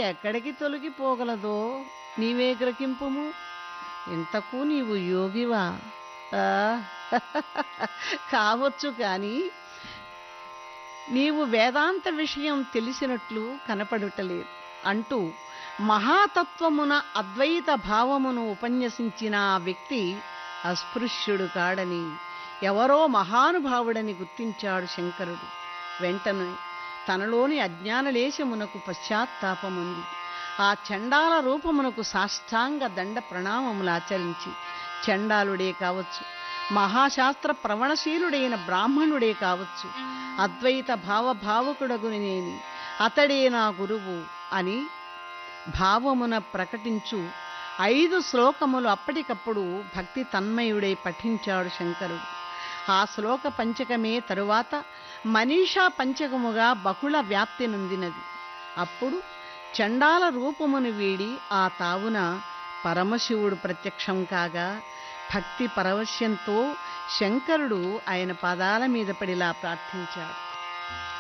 ఎక్కడికి తొలగిపోగలదో నీవే గ్రహింపుము ఇంతకు నీవు యోగివా ఆ, కావచ్చు కానీ నీవు వేదాంత విషయం తెలిసినట్లు కనపడుటలేదు అంటూ మహాతత్వమున అద్వైత భావమును ఉపన్యసించిన ఆ వ్యక్తి అస్పృశ్యుడు కాడని ఎవరో మహానుభావుడని గుర్తించాడు శంకరుడు వెంటనే తనలోని అజ్ఞానలేశమునకు పశ్చాత్తాపముంది ఆ చండాల రూపమునకు సాష్టాంగ దండ ప్రణామములు ఆచరించి చండాలుడే కావచ్చు మహాశాస్త్ర ప్రవణశీలుడైన బ్రాహ్మణుడే కావచ్చు అద్వైత భావభావకుడగుని నేని అతడే నా గురువు అని భావమున ప్రకటించు ఐదు శ్లోకములు అప్పటికప్పుడు భక్తి తన్మయుడై పఠించాడు శంకరుడు ఆ శ్లోక పంచకమే తరువాత మనీషా పంచకముగా బహుళ వ్యాప్తి నొందినది అప్పుడు చండాల రూపమును వీడి ఆ తావున పరమశివుడు ప్రత్యక్షం కాగా భక్తి పరవశ్యంతో శంకరుడు ఆయన పాదాల మీద పడిలా ప్రార్థించాడు